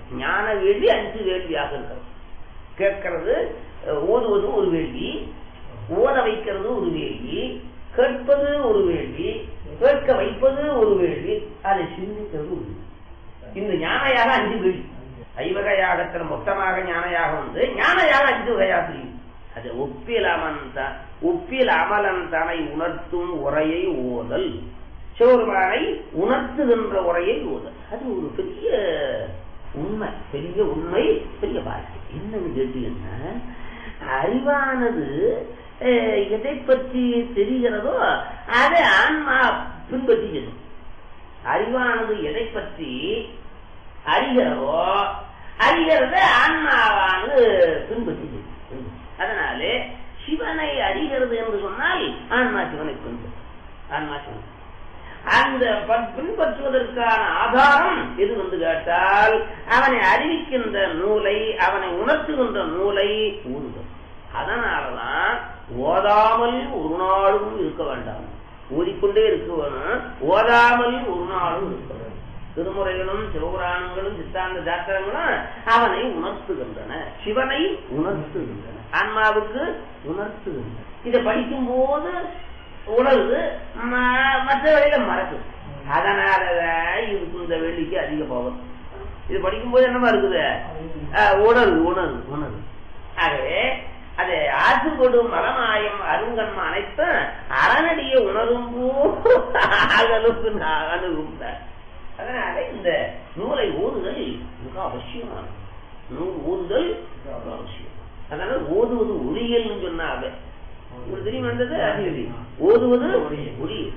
ஞான வேள்வி அஞ்சு வேள்வியாக இருக்கிறது கேட்கறது அஹ், ஓதுவது ஒரு வேள்வி ஓத வைக்கிறது ஒரு வேள்வி கேட்பது ஒரு வேள்வி கேட்க வைப்பது ஒரு வேள்வி அதை சிந்திக்கிறது ஒரு வேள்வி. இந்த ஞானயாக அஞ்சு வேள்வி ஐவக யாகத்துல மொத்தமாக ஞானயாக வந்து ஞானயாக அஞ்சு வகையாக பிரியும் அது ஒப்பில் அமந்த ஒப்பில் அமலன் தனை உணர்த்தும் உரையை ஓதல் சிவபெருமானை உணர்த்துகின்ற உரையை ஓதல் அது ஒரு பெரிய உண்மை பெரிய உண்மை பெரிய பாக்கியம் என்னன்னு கேட்டீங்கன்னா அறிவானது அஹ், எதை பற்றி தெரிகிறதோ அதை ஆன்மா பின்பற்றி செல்லும் அறிவானது எதை பற்றி அறிகிறதோ அறிகிறத ஆன்மாவானது பின்பற்றி செல்லும். அதனாலே சிவனை அறிகிறது என்று சொன்னால் ஆன்மா சிவனை பின்பற்றும் ஆன்மா சிவனை அந்த ப- பின்பற்றுவதற்கான ஆதாரம் எது வந்து கேட்டால் அவனை அறிவிக்கின்ற நூலை அவனை உணர்த்துகின்ற நூலை ஊறுதல் அதனாலதான் ஓதாமல் ஒரு நாளும் இருக்க வேண்டாம் ஓதிக்கொண்டே இருக்க வேணும் ஓதாமல் ஒரு நாளும் இருக்க வேண்டும் திருமுறைகளும் சிவபுராணங்களும் சித்தாந்த சாஸ்திரங்களும் அவனை உணர்த்துகின்றன சிவனை உணர்த்துகின்றன ஆன்மாவுக்கு உணர்த்துகின்றன இதை படிக்கும் போது உணர்வு ம- மற்ற வேலையில மறக்குது அதனாலதான் இதுக்கு இந்த வெள்ளிக்கு அதிக பவர் இது படிக்கும்போது என்னமா இருக்குது அஹ், உணர்வு உணர்வு உணர்வு ஆகவே அது ஆற்றுக்கொடும் மலமாயம் அருங்கன்ம அனைத்தும் அறநடிய உணரும் அகலுக்கு அணுகுந்தார் அதனால இந்த நூலை ஓதுதல் மிக அவசியமானது நூல் ஓதுதல் மிக அவசியம் அதனால ஓதுவது ஒளியல்னு சொன்னாங்க உங்களுக்கு தெரியும் வந்தது அறிவியல் ஓதுவது ஒளியல்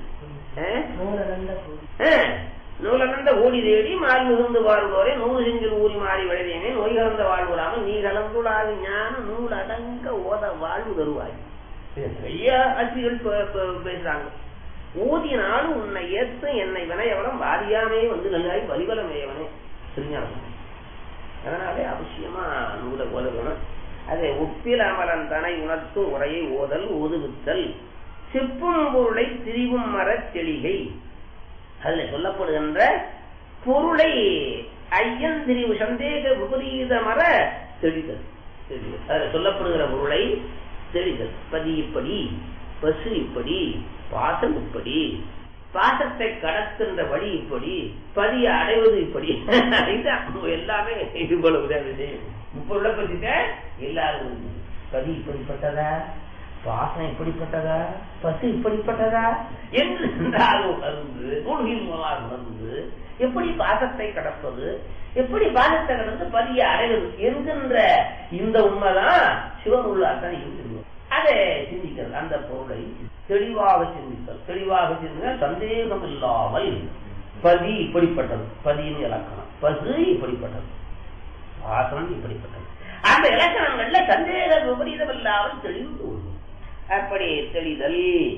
ஆ? நூலகந்த ஓடி தேடி மால் மிகுந்து வாழ்வோரே நூறு செஞ்சில் ஊறி மாறி விளைதேனே நோய் கலந்த வாழ்வுறாமல் நீ கலந்துடாது ஞான நூல் அடங்க ஓத வாழ்வு தருவாய் இது நிறைய ஆட்சிகள் பே- பே- பேசுறாங்க ஊதினாலும் உன்னை ஏத்து என்னை வினையவனம் வாரியாமே வந்து நல்லாய் வலிவலமேயவனே திருஞானம் அதனாலே அவசியமா நூலை ஓதணும் அதை ஒப்பில் அமரன் தனை உணர்த்தும் உரையை ஓதல் ஓதுவித்தல் செப்பும் பொருளை திரிவும் மரத் தெளிகை அதுல சொல்லப்படுகின்ற பொருளை ஐயன் திரிவு சந்தேக விபரீத மர தெளிதல் தெளிதல். அதுல சொல்லப்படுகிற பொருளை தெளிதல் பதி இப்படி பசு இப்படி பாசம் இப்படி பாசத்தை கடத்துகின்ற வழி இப்படி பதிய அடைவது இப்படி இதுதான் எல்லாமே இவ்வளவு தான் விஷயம் பொருளை பத்திட்ட எல்லாரும் பதி இப்படிப்பட்டதா பாசம் இப்படிப்பட்டதா பசு இப்படிப்பட்டதா என்று சென்றால் உணர்ந்து நூல்களின் மூலமாக உணர்ந்து எப்படி பாசத்தை கடப்பது எப்படி பாசத்தை கடந்து பதிய அடைவது என்கின்ற இந்த உண்மைதான் சிவன் உள்ளாதான் இருக்கிறது அதை சிந்திக்கிறது அந்த பொருளை தெளிவாக சிந்தித்தல் தெளிவாக சிந்திக்க சந்தேகம் இல்லாமல் பதி இப்படிப்பட்டது பதியின் இலக்கணம் பசு இப்படிப்பட்டது வாசனம் இப்படிப்பட்டது அந்த இலக்கணங்கள்ல சந்தேக விபரீதம் இல்லாமல் தெளிவு உண்டு. அப்படி தெளிதல்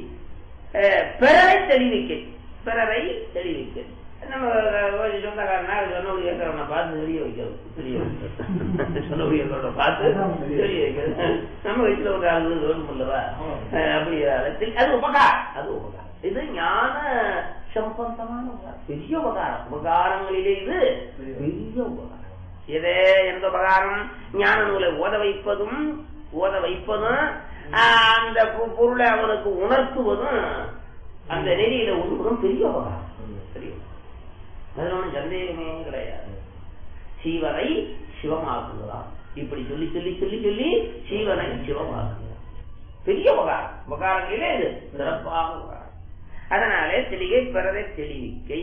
அஹ், பிறரை தெளிவிக்க பிறரை தெளிவிக்க நம்ம அஹ், சொந்தக்காரனா சொன்னபடி இருக்கிறவனை பார்த்து தெரிய வைக்கிறது தெரிய வைக்கிறது சொன்னபடி இருக்கிறவனை பார்த்து தெரிய வைக்கிறது நம்ம வயசுல ஒரு ஆளு வேணும் இல்லவா அஹ், அப்படி அது அது உபகாரம் அது உபகாரம் இது ஞான சம்பந்தமான உபகாரம் பெரிய உபகாரம் உபகாரங்களிலே இது பெரிய உபகாரம் இதே எந்த உபகாரம் ஞான நூலை ஓத வைப்பதும் ஓத வைப்பதும் ஆஹ், அந்த பொ- பொருளை அவனுக்கு உணர்த்துவதும் அந்த நெறியில ஒன்றும் பெரிய உபகாரம் பெரிய உபகாரம். அதுல ஒண்ணும் சந்தேகமே கிடையாது சீவனை சிவமாக்குகிறான் இப்படி சொல்லி சொல்லி சொல்லி சொல்லி சீவனை சிவமாக்குகிறான் பெரிய உபகாரம் உபகாரங்களிலே இது சிறப்பான உபகாரம் அதனாலே தெளிகை பிறரை தெளிவிக்கை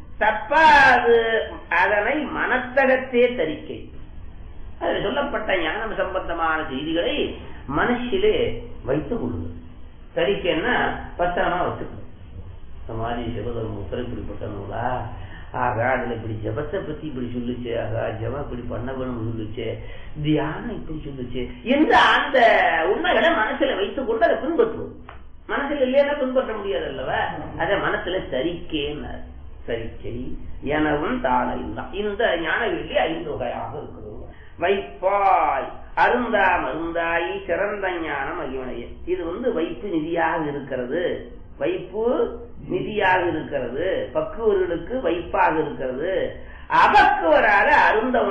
தப்பாது அதனை மனத்தகத்தே தரிக்கை அதில் சொல்லப்பட்ட ஞானம் சம்பந்தமான செய்திகளை மனசிலே வைத்துக் கொள்ளுங்கள் தரிக்கைன்னா பத்திரமா வச்சுக்கணும் இந்த மாதிரி சிவதர்மபுத்திரம் இப்படிப்பட்ட நூலா ஆகா அதுல இப்படி ஜபத்தை பத்தி இப்படி சொல்லுச்சு ஆகா ஜபம் இப்படி பண்ண வேணும்னு சொல்லுச்சு தியானம் இப்படி சொல்லுச்சு என்று அந்த உண்மைகளை மனசுல வைத்துக் கொண்டு அதை பின்பற்றுவோம் மனசுல இல்லையா பின்பற்ற முடியாது அல்லவா அதை மனசுல சரிக்கேன்னார் சரிக்கை எனவும் தானையும் தான் இந்த ஞான வெள்ளி ஐந்து வகையாக இருக்கிறது வைப்பாய் அருந்தா மருந்தாயி சிறந்த ஞானம் மகிமனைய இது வந்து வைப்பு நிதியாக இருக்கிறது வைப்பு நிதியாக இருக்கிறது பக்குவர்களுக்கு வைப்பாக இருக்கிறது அபக்குவராக அருந்த